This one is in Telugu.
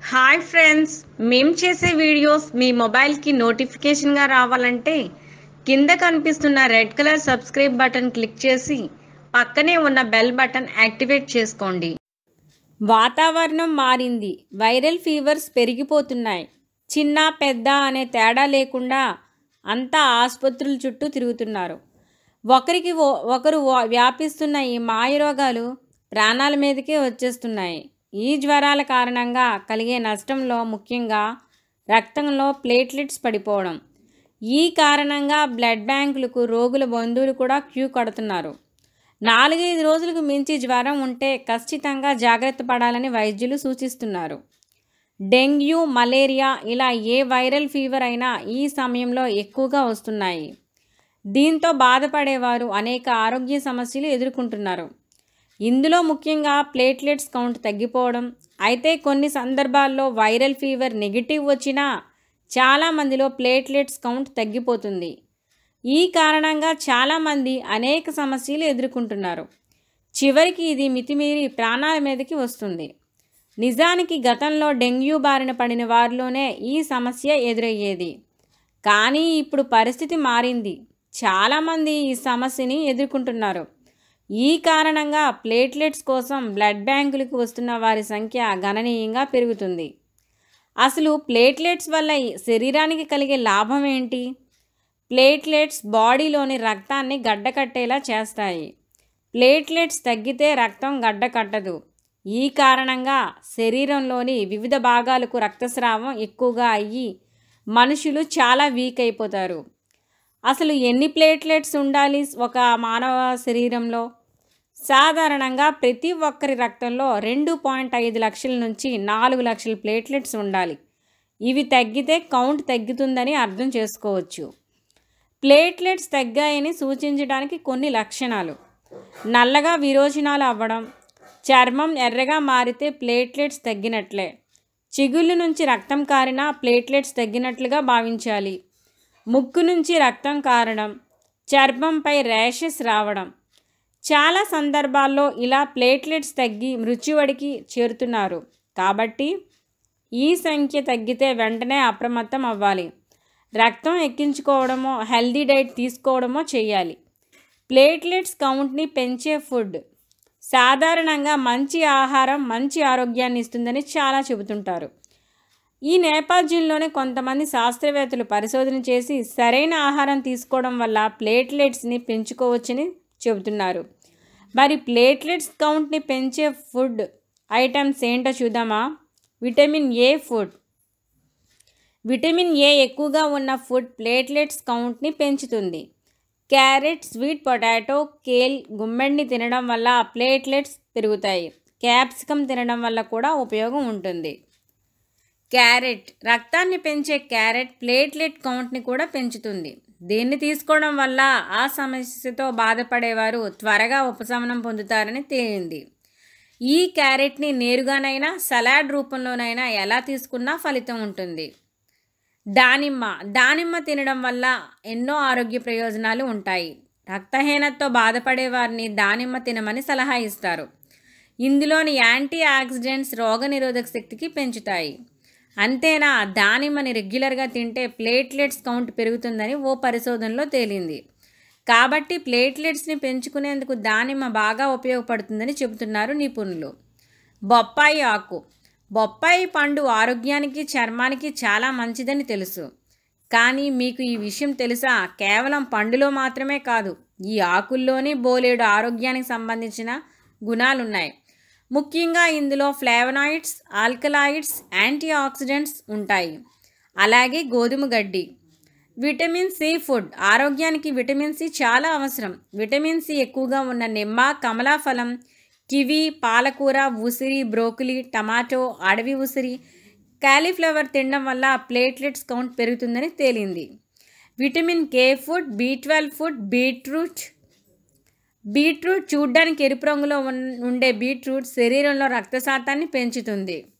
హాయ్ ఫ్రెండ్స్ మేము చేసే వీడియోస్ మీ మొబైల్కి నోటిఫికేషన్గా రావాలంటే కింద కనిపిస్తున్న red colour subscribe button click చేసి పక్కనే ఉన్న బెల్ బటన్ యాక్టివేట్ చేసుకోండి వాతావరణం మారింది వైరల్ ఫీవర్స్ పెరిగిపోతున్నాయి చిన్న పెద్ద అనే తేడా లేకుండా అంతా ఆసుపత్రుల చుట్టూ తిరుగుతున్నారు ఒకరికి ఓ- ఒకరు వా- వ్యాపిస్తున్న ఈ మాయరోగాలు ప్రాణాల మీదకే వచ్చేస్తున్నాయి ఈ జ్వరాల కారణంగా కలిగే నష్టంలో ముఖ్యంగా రక్తంలో ప్లేట్లెట్స్ పడిపోవడం ఈ కారణంగా బ్లడ్ బ్యాంకులకు రోగుల బంధువులు కూడా క్యూ కడుతున్నారు నాలుగైదు రోజులకు మించి జ్వరం ఉంటే ఖచ్చితంగా జాగ్రత్త పడాలని వైద్యులు సూచిస్తున్నారు డెంగ్యూ మలేరియా ఇలా ఏ వైరల్ ఫీవర్ అయినా ఈ సమయంలో ఎక్కువగా వస్తున్నాయి దీంతో బాధపడేవారు అనేక ఆరోగ్య సమస్యలు ఎదుర్కొంటున్నారు ఇందులో ముఖ్యంగా ప్లేట్లెట్స్ కౌంట్ తగ్గిపోవడం అయితే కొన్ని సందర్భాల్లో వైరల్ ఫీవర్ నెగిటివ్ వచ్చినా చాలామందిలో ప్లేట్లెట్స్ కౌంట్ తగ్గిపోతుంది ఈ కారణంగా చాలామంది అనేక సమస్యలు ఎదుర్కొంటున్నారు చివరికి ఇది మితిమీరి ప్రాణాల మీదకి వస్తుంది నిజానికి గతంలో డెంగ్యూ బారిన పడిన వారిలోనే ఈ సమస్య ఎదురయ్యేది కానీ ఇప్పుడు పరిస్థితి మారింది చాలామంది ఈ సమస్యని ఎదుర్కొంటున్నారు ఈ కారణంగా ప్లేట్లెట్స్ కోసం బ్లడ్ బ్యాంకులకు వస్తున్న వారి సంఖ్య గణనీయంగా పెరుగుతుంది అసలు ప్లేట్లెట్స్ వల్ల ఈ శరీరానికి కలిగే లాభం ఏంటి ప్లేట్లెట్స్ బాడీలోని రక్తాన్ని గడ్డకట్టేలా చేస్తాయి ప్లేట్లెట్స్ తగ్గితే రక్తం గడ్డ కట్టదు ఈ కారణంగా శరీరంలోని వివిధ భాగాలకు రక్తస్రావం ఎక్కువగా అయ్యి మనుషులు చాలా వీక్ అయిపోతారు అసలు ఎన్ని ప్లేట్లెట్స్ ఉండాలి ఒక మానవ శరీరంలో సాధారణంగా ప్రతి ఒక్కరి రక్తంలో రెండు పాయింట్ ఐదు లక్షల నుంచి నాలుగు లక్షల ప్లేట్లెట్స్ ఉండాలి ఇవి తగ్గితే కౌంట్ తగ్గుతుందని అర్థం చేసుకోవచ్చు ప్లేట్లెట్స్ తగ్గాయని సూచించడానికి కొన్ని లక్షణాలు నల్లగా విరోచనాలు అవ్వడం చర్మం ఎర్రగా మారితే ప్లేట్లెట్స్ తగ్గినట్లే చిగుళ్ళు నుంచి రక్తం కారినా ప్లేట్లెట్స్ తగ్గినట్లుగా భావించాలి ముక్కు నుంచి రక్తం కారడం చర్మంపై ర్యాషెస్ రావడం చాలా సందర్భాల్లో ఇలా ప్లేట్లెట్స్ తగ్గి మృత్యువడికి చేరుతున్నారు కాబట్టి ఈ సంఖ్య తగ్గితే వెంటనే అప్రమత్తం అవ్వాలి రక్తం ఎక్కించుకోవడమో హెల్దీ డైట్ తీసుకోవడమో చేయాలి ప్లేట్లెట్స్ కౌంట్ని పెంచే ఫుడ్ సాధారణంగా మంచి ఆహారం మంచి ఆరోగ్యాన్ని ఇస్తుందని చాలా చెబుతుంటారు ఈ నేపథ్యంలోనే కొంతమంది శాస్త్రవేత్తలు పరిశోధన చేసి సరైన ఆహారం తీసుకోవడం వల్ల ప్లేట్లెట్స్ని పెంచుకోవచ్చని చెబుతున్నారు మరి ప్లేట్లెట్స్ కౌంట్ని పెంచే ఫుడ్ ఐటమ్స్ ఏంటో చూద్దామా vitamin A food vitamin A ఎక్కువగా ఉన్న ఫుడ్ ప్లేట్లెట్స్ కౌంట్ని పెంచుతుంది క్యారెట్ స్వీట్ పొటాటో కేల్ గుమ్మెడిని తినడం వల్ల ప్లేట్లెట్స్ పెరుగుతాయి క్యాప్సికమ్ తినడం వల్ల కూడా ఉపయోగం ఉంటుంది క్యారెట్ రక్తాన్ని పెంచే క్యారెట్ ప్లేట్లెట్ కౌంట్ని కూడా పెంచుతుంది దీన్ని తీసుకోవడం వల్ల ఆ సమస్యతో బాధపడేవారు త్వరగా ఉపశమనం పొందుతారని తేలింది ఈ క్యారెట్ని నేరుగానైనా సలాడ్ రూపంలోనైనా ఎలా తీసుకున్నా ఫలితం ఉంటుంది దానిమ్మ దానిమ్మ తినడం వల్ల ఎన్నో ఆరోగ్య ప్రయోజనాలు ఉంటాయి రక్తహీనతతో బాధపడే వారిని దానిమ్మ తినమని సలహా ఇస్తారు ఇందులోని యాంటీ ఆక్సిడెంట్స్ రోగనిరోధక శక్తికి పెంచుతాయి అంతేనా దానిమ్మని రెగ్యులర్గా తింటే ప్లేట్లెట్స్ కౌంట్ పెరుగుతుందని ఓ పరిశోధనలో తేలింది కాబట్టి ప్లేట్లెట్స్ని పెంచుకునేందుకు దానిమ్మ బాగా ఉపయోగపడుతుందని చెబుతున్నారు నిపుణులు బొప్పాయి ఆకు బొప్పాయి పండు ఆరోగ్యానికి చర్మానికి చాలా మంచిదని తెలుసు కానీ మీకు ఈ విషయం తెలుసా కేవలం పండులో మాత్రమే కాదు ఈ ఆకుల్లోనే బోలేడు ఆరోగ్యానికి సంబంధించిన గుణాలున్నాయి ముఖ్యంగా ఇందులో ఫ్లేవనాయిడ్స్ ఆల్కలాయిడ్స్ యాంటీ ఆక్సిడెంట్స్ ఉంటాయి అలాగే గోధుమ గడ్డి విటమిన్ సి ఫుడ్ ఆరోగ్యానికి విటమిన్ సి చాలా అవసరం విటమిన్ సి ఎక్కువగా ఉన్న నిమ్మ కమలా ఫలం కివి పాలకూర ఉసిరి బ్రోకలీ టమాటో అడవి ఉసిరి కాలీఫ్లవర్ తినడం వల్ల ప్లేట్లెట్స్ కౌంట్ పెరుగుతుందని తేలింది vitamin K food B twelve food beetroot beetroot చూడ్డానికి ఎరుపు రంగులో ఉన్- ఉండే బీట్రూట్ శరీరంలో రక్త శాతాన్ని పెంచుతుంది